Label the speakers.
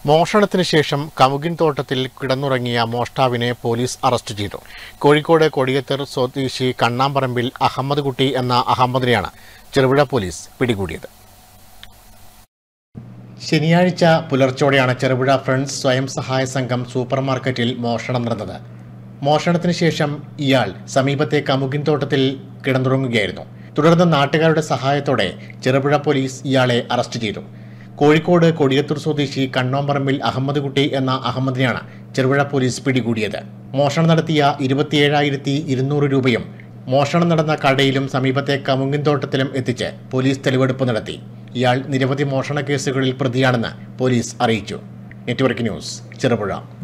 Speaker 1: മോഷണത്തിന് ശേഷം കമുകിൻ തോട്ടത്തിൽ കിടന്നുറങ്ങിയ മോഷ്ടാവിനെ police arrest ചെയ്തു കോഴിക്കോട് കൊടിയത്തർ സ്വദേശി കണ്ണാമ്പറമ്പിൽ അഹമ്മദ് കുട്ടി എന്ന അഹമ്മദിനെയാണ് ചെറുപുഴ പോലീസ് പിടികൂടിയത് ശനിയാഴ്ച പുലർച്ചോടെയാണ് ചെറുപുഴ ഫ്രണ്ട്സ് സ്വയം സഹായ സംഘം സൂപ്പർ മാർക്കറ്റിൽ മോഷണം നടന്നത് മോഷണത്തിന് ശേഷം ഇയാൾ സമീപത്തെ കമുകിൻ തോട്ടത്തിൽ കിടന്നുറങ്ങുകയായിരുന്നു തുടർന്ന് നാട്ടുകാരുടെ സഹായത്തോടെ ചെറുപുഴ പോലീസ് ഇയാളെ അറസ്റ്റ് ചെയ്തു കോഴിക്കോട് കൊടിയത്തൂർ സ്വദേശി കണ്ണോമ്പറമ്പിൽ അഹമ്മദ് കുട്ടി എന്ന അഹമ്മദിനെയാണ് ചെറുപുഴ പോലീസ് പിടികൂടിയത് മോഷണം നടത്തിയ ഇരുപത്തിയേഴായിരത്തി ഇരുന്നൂറ് രൂപയും മോഷണം നടന്ന കടയിലും സമീപത്തെ കമുങ്ങിൻ തോട്ടത്തിലും എത്തിച്ച് പോലീസ് തെളിവെടുപ്പ് നടത്തി ഇയാൾ നിരവധി മോഷണ കേസുകളിൽ പ്രതിയാണെന്ന് പോലീസ് അറിയിച്ചു നെറ്റ്വർക്ക് ന്യൂസ് ചെറുപുഴ